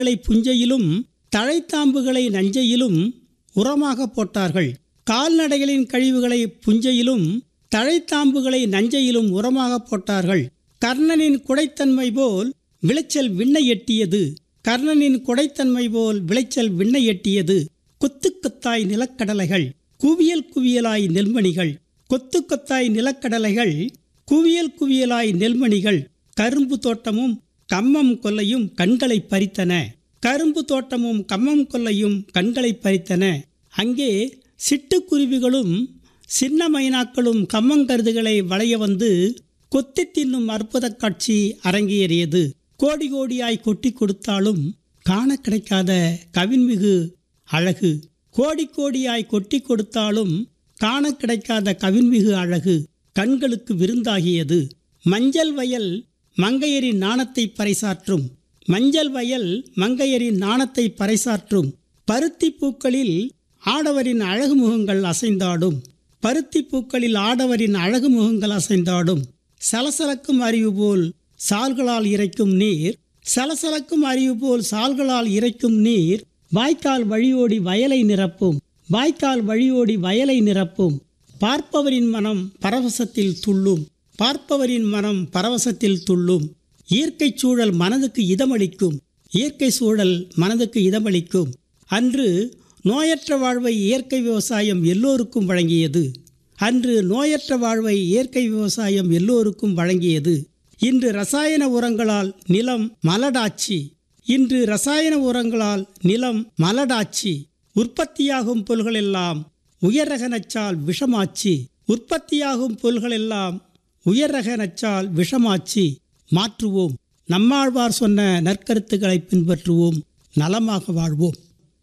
களை புஞ்சையிலும் தழைத்தாம்புகளை நஞ்சையிலும் உரமாக போட்டார்கள் கால்நடைகளின் கழிவுகளை புஞ்சையிலும் தழைத்தாம்புகளை நஞ்சையிலும் உரமாக போட்டார்கள் கர்ணனின் குடைத்தன்மை போல் விளைச்சல் விண்ணை எட்டியது கர்ணனின் குடைத்தன்மை போல் விளைச்சல் விண்ணை எட்டியது கொத்து கொத்தாய் நிலக்கடலைகள் குவியல் குவியலாய் நெல்மணிகள் கொத்து கொத்தாய் நிலக்கடலைகள் குவியல் குவியலாய் நெல்மணிகள் கரும்பு தோட்டமும் கம்மம் கொல்லையும் கண்களை பறித்தன கரும்பு தோட்டமும் கம்மம் கொல்லையும் கண்களை பறித்தன அங்கே சிட்டுக்குருவிகளும் சின்ன மைனாக்களும் கம்மங்கருதுகளை வளைய வந்து கொத்தி தின்னும் அற்புத காட்சி அரங்கேறியது கோடி கோடியாய் கொட்டி கொடுத்தாலும் காண கிடைக்காத கவின்மிகு அழகு கோடி கோடியாய் கொட்டி கொடுத்தாலும் காண கிடைக்காத கவின்மிகு அழகு கண்களுக்கு விருந்தாகியது மஞ்சள் வயல் மங்கையரின் நாணத்தை பறைசாற்றும் மஞ்சள் வயல் மங்கையரின் நாணத்தை பறைசாற்றும் பருத்தி பூக்களில் ஆடவரின் அழகு முகங்கள் அசைந்தாடும் பருத்தி பூக்களில் ஆடவரின் அழகு முகங்கள் அசைந்தாடும் சலசலக்கும் அறிவு போல் சால்களால் இறைக்கும் நீர் சலசலக்கும் அறிவு போல் சால்களால் இறைக்கும் நீர் வாய்க்கால் வழியோடி வயலை நிரப்பும் வாய்க்கால் வழியோடி வயலை நிரப்பும் பார்ப்பவரின் மனம் பரவசத்தில் துள்ளும் பார்ப்பவரின் மனம் பரவசத்தில் துள்ளும் இயற்கை சூழல் மனதுக்கு இதமளிக்கும் இயற்கை சூழல் மனதுக்கு இதமளிக்கும் அன்று நோயற்ற வாழ்வை இயற்கை விவசாயம் எல்லோருக்கும் வழங்கியது அன்று நோயற்ற வாழ்வை இயற்கை விவசாயம் எல்லோருக்கும் வழங்கியது இன்று ரசாயன உரங்களால் நிலம் மலடாச்சி இன்று ரசாயன உரங்களால் நிலம் மலடாச்சி உற்பத்தியாகும் பொருள்களெல்லாம் உயர் ரக நச்சால் விஷமாச்சு உற்பத்தியாகும் பொருள்களெல்லாம் உயர் ரக நச்சால் விஷமாச்சு மாற்றுவோம் நம்மாழ்வார் சொன்ன நற்கருத்துக்களை பின்பற்றுவோம் நலமாக வாழ்வோம்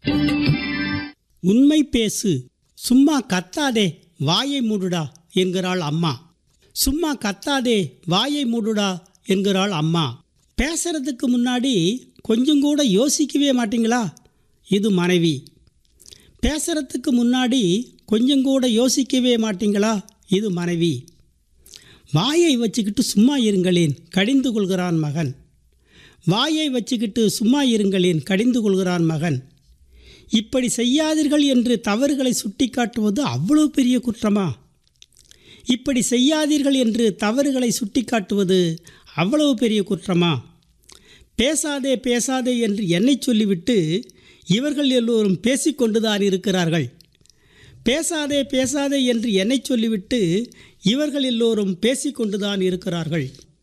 உண்மை பேசு சும்மா கத்தாதே வாயை மூடுடா என்கிறாள் அம்மா சும்மா கத்தாதே வாயை மூடுடா என்கிறாள் அம்மா பேசுறதுக்கு முன்னாடி கொஞ்சம் கூட யோசிக்கவே மாட்டீங்களா இது மனைவி பேசுறதுக்கு முன்னாடி கொஞ்சம் கூட யோசிக்கவே மாட்டீங்களா இது மனைவி வாயை வச்சுக்கிட்டு சும்மா இருங்களேன் கடிந்து கொள்கிறான் மகன் வாயை வச்சுக்கிட்டு சும்மா இருங்களேன் கடிந்து கொள்கிறான் மகன் இப்படி செய்யாதீர்கள் என்று தவறுகளை சுட்டிக்காட்டுவது அவ்வளவு பெரிய குற்றமா இப்படி செய்யாதீர்கள் என்று தவறுகளை சுட்டிக்காட்டுவது அவ்வளவு பெரிய குற்றமா பேசாதே பேசாதே என்று என்னை சொல்லிவிட்டு இவர்கள் எல்லோரும் பேசிக்கொண்டுதான் இருக்கிறார்கள் பேசாதே பேசாதே என்று என்னை சொல்லிவிட்டு இவர்கள் எல்லோரும் பேசிக்கொண்டுதான் இருக்கிறார்கள்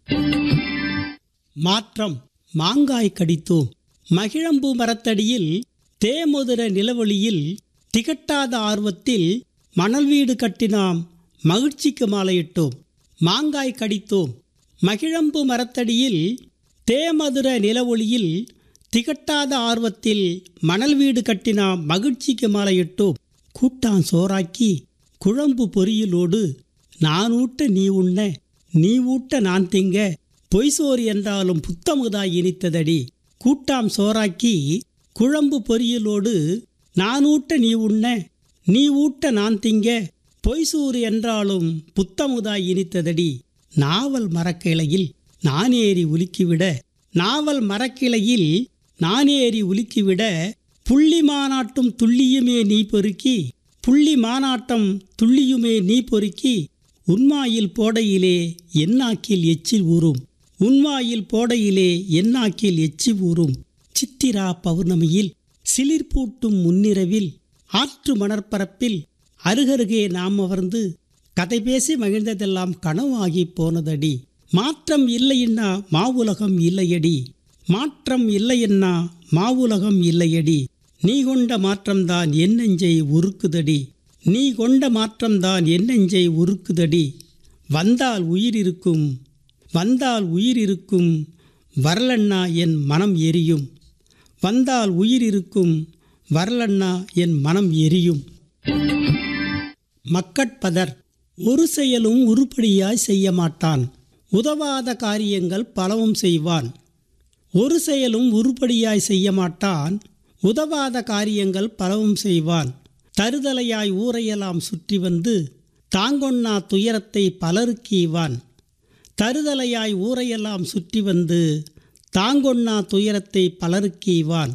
மாற்றம் மாங்காய் கடித்தோம் மகிழம்பூ மரத்தடியில் தேமுதிர நிலவொளியில் திகட்டாத ஆர்வத்தில் மணல் வீடு கட்டினாம் மகிழ்ச்சிக்கு மாலையிட்டோம் மாங்காய் கடித்தோம் மகிழம்பு மரத்தடியில் தேமதுர நிலவொளியில் திகட்டாத ஆர்வத்தில் மணல் வீடு கட்டினாம் மகிழ்ச்சிக்கு மாலையிட்டோம் கூட்டான் சோறாக்கி குழம்பு பொரியலோடு நான் ஊட்ட நீ உண்ண நீ ஊட்ட நான் திங்க பொய்சோறு என்றாலும் புத்தமுதாய் இனித்ததடி கூட்டாம் சோறாக்கி குழம்பு பொரியலோடு நான் ஊட்ட நீ உண்ண நீ ஊட்ட நான் திங்க பொய்சூறு என்றாலும் புத்தமுதாய் இனித்ததடி நாவல் மரக்கிளையில் நானேறி உலுக்கிவிட நாவல் மரக்கிளையில் நானேறி உலுக்கிவிட புள்ளி மாநாட்டும் துள்ளியுமே நீ பொறுக்கி புள்ளி மாநாட்டம் துள்ளியுமே நீ பொறுக்கி உன்மாயில் போடையிலே என்னாக்கில் எச்சில் ஊறும் உன்மாயில் போடையிலே என்னாக்கில் எச்சி ஊறும் சித்திரா பௌர்ணமியில் சிலிர்ப்பூட்டும் முன்னிரவில் ஆற்று மணற்பரப்பில் அருகருகே நாம் அமர்ந்து கதை பேசி மகிழ்ந்ததெல்லாம் கனவாகி போனதடி மாற்றம் இல்லையென்னா மாவுலகம் இல்லையடி மாற்றம் இல்லையென்னா மாவுலகம் இல்லையடி நீ கொண்ட மாற்றம்தான் என் நெஞ்சை உருக்குதடி நீ கொண்ட மாற்றம்தான் என் நெஞ்சை உருக்குதடி வந்தால் உயிர் இருக்கும் வந்தால் உயிர் இருக்கும் வரலண்ணா என் மனம் எரியும் வந்தால் உயிர் இருக்கும் வரலண்ணா என் மனம் எரியும் மக்கட்பதர் ஒரு செயலும் உருப்படியாய் செய்ய மாட்டான் உதவாத காரியங்கள் பலவும் செய்வான் ஒரு செயலும் உருப்படியாய் செய்ய மாட்டான் உதவாத காரியங்கள் பலவும் செய்வான் தருதலையாய் ஊரையெல்லாம் சுற்றி வந்து தாங்கொண்ணா துயரத்தை பலருக்கு ஈவான் தருதலையாய் ஊரையெல்லாம் சுற்றி வந்து தாங்கொன்னா துயரத்தை பலருக்கு ஈவான்